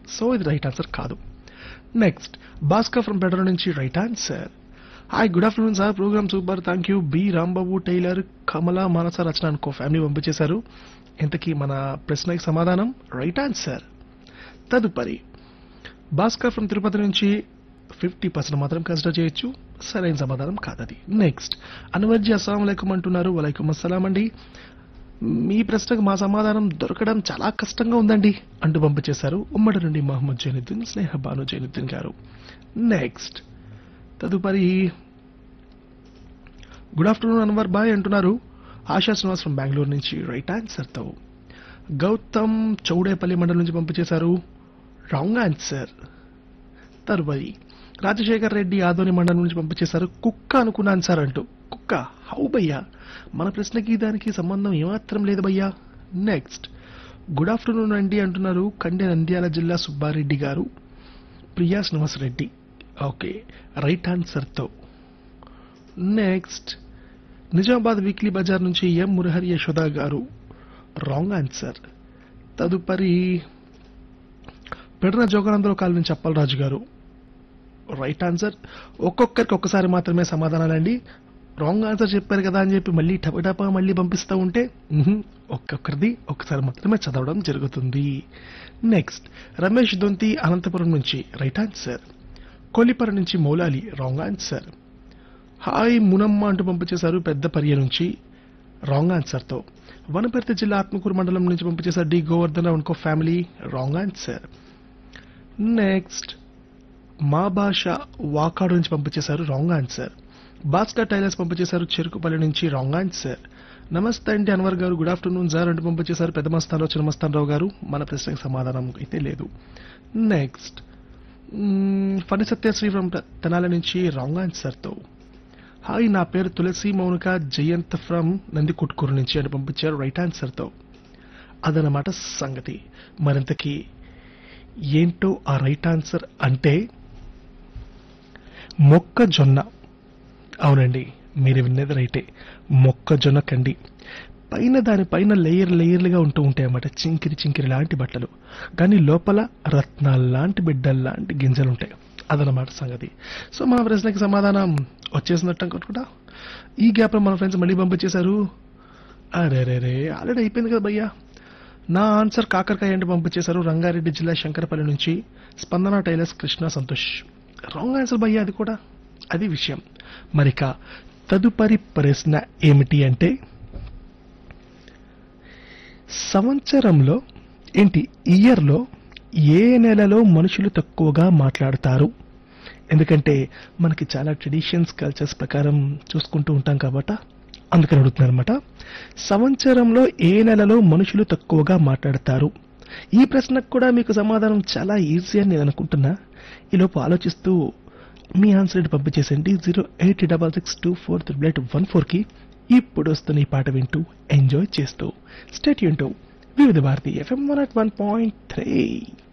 so ఇది right answer కాదు next Bhaskar from బెటర్ నుంచి right answer hi good afternoon sir program super thank you B Rambabu tailor Kamala Manasa Rachana అనుకో family పంపించేశారు ఇంతకీ మన ప్రశ్నకి సమాధానం రైట్ ఆన్సర్ తదుపరి భాస్కర్ ఫ్రమ్ తిరుపతి నుంచి ఫిఫ్టీ పర్సెంట్ మాత్రం కన్సిడర్ చేయొచ్చు సరైన సమాధానం కాదది నెక్స్ట్ అన్వర్జీ అస్సలం వలైకుం అంటున్నారు వలైకుం అస్సలాం అండి మీ ప్రశ్నకు మా సమాధానం దొరకడం చాలా కష్టంగా ఉందండి అంటూ పంపించేశారు ఉమ్మడి నుండి మహమ్మద్ జైనుద్దీన్ స్నేహ బాను జైనుద్దీన్ గారు నెక్స్ట్ తదుపరి గుడ్ ఆఫ్టర్నూన్ అన్వర్ బాయ్ అంటున్నారు ఆశా శ్రీనివాస్ ఫ్రమ్ బెంగళూరు నుంచి రైట్ ఆన్సర్తో గౌతమ్ చౌడేపల్లి మండలం నుంచి పంపించేశారు రాంగ్ ఆన్సర్ తరుపరి రాజశేఖర్ రెడ్డి ఆదోని మండలం నుంచి పంపించేశారు కుక్క అనుకున్నాను సార్ అంటూ కుక్క హౌ భయ్యా మన ప్రశ్నకి దానికి సంబంధం ఏమాత్రం లేదు భయ్యా నెక్స్ట్ గుడ్ ఆఫ్టర్నూన్ అండి అంటున్నారు కండె నంద్యాల జిల్లా సుబ్బారెడ్డి గారు ప్రియా శ్రీనివాస్ రెడ్డి ఓకే రైట్ ఆన్సర్తో నెక్స్ట్ నిజామాబాద్ వీక్లీ బజార్ నుంచి ఎం మురహరి యశోద గారు రాంగ్ ఆన్సర్ తదుపరి పెడన జోగానందరావు కాల్ నుంచి అప్పలరాజు గారు రైట్ ఆన్సర్ ఒక్కొక్కరికి ఒక్కసారి మాత్రమే సమాధానాలండి రాంగ్ ఆన్సర్ చెప్పారు కదా అని చెప్పి మళ్ళీ టపటపా మళ్ళీ పంపిస్తూ ఉంటే మ్హూ, ఒక్కొక్కరిది ఒక్కసారి మాత్రమే చదవడం జరుగుతుంది నెక్స్ట్ రమేష్ దొంతి అనంతపురం నుంచి రైట్ ఆన్సర్ కొల్లిపర నుంచి Moulali wrong answer hi Munamma అంటూ పంపించేశారు పెద్ద పర్య నుంచి రాంగ్ ఆన్సర్తో వనపర్తి జిల్లా ఆత్మకూరు మండలం నుంచి పంపించేశారు డి గోవర్ధన్ అనుకో ఫ్యామిలీ రాంగ్ ఆన్సర్ నెక్స్ట్ మా భాష వాకాడు నుంచి పంపించేశారు రాంగ్ ఆన్సర్ భాస్కర్ టైలర్స్ పంపించేశారు చెరుకుపల్లి నుంచి రాంగ్ ఆన్సర్ నమస్తే అండి అన్వర్ గారు గుడ్ ఆఫ్టర్నూన్ సార్ అంటూ పంపించేశారు పెద్ద మస్తానరావు చిన్నమస్తానరావు గారు మన ప్రశ్నకి సమాధానం అయితే లేదు నెక్స్ట్ ఫణి సత్యశ్రీ ఫ్రమ్ తెనాల నుంచి రాంగ్ ఆన్సర్తో హాయ్ నా పేరు తులసి మౌనిక జయంత్ ఫ్రమ్ నందికొట్కూరు నుంచి అని పంపించారు రైట్ ఆన్సర్తో అదనమాట సంగతి మరింతకి ఏంటో ఆ రైట్ ఆన్సర్ అంటే మొక్కజొన్న అవునండి మీరు విన్నది రైటే మొక్కజొన్న కండి పైన దానిపైన లేయర్ లేయర్లుగా ఉంటూ ఉంటాయి అన్నమాట చింకిరి చింకిరి లాంటి బట్టలు కానీ లోపల రత్నాలు లాంటి బిడ్డలు లాంటి గింజలు ఉంటాయి అదనమాట సంగతి సో మన ప్రశ్నకి సమాధానం వచ్చేసినట్టు అనుకుంటా ఈ గ్యాప్లో మన ఫ్రెండ్స్ మళ్ళీ పంపించేశారు అరే రే రే ఆల్రెడీ అయిపోయింది కదా భయ్యా నా ఆన్సర్ కాకరకాయ అంటే పంపించేశారు రంగారెడ్డి జిల్లా శంకరపల్లి నుంచి Spandana tailors Krishna Santosh wrong answer భయ్యా అది కూడా అది విషయం మరిక తదుపరి ప్రశ్న ఏమిటి అంటే సంవత్సరంలో ఏంటి ఇయర్లో ఏ నెలలో మనుషులు తక్కువగా మాట్లాడతారు ఎందుకంటే మనకి చాలా ట్రెడిషన్స్ కల్చర్స్ ప్రకారం చూసుకుంటూ ఉంటాం కాబట్టి అందుకని అడుగుతున్నాను అనమాట సంవత్సరంలో ఏ నెలలో మనుషులు తక్కువగా మాట్లాడతారు ఈ ప్రశ్నకు కూడా మీకు సమాధానం చాలా ఈజీ అని నేను అనుకుంటున్నా ఈలోపు ఆలోచిస్తూ మీ ఆన్సర్ ఏంటి పంపించేసండి zero eight double six two four triple eight one ఫోర్కి ఇప్పుడు వస్తున్న ఈ పాట వింటూ ఎంజాయ్ చేస్తూ స్టేట్ యూన్ Vividh Bharati FM one at one point three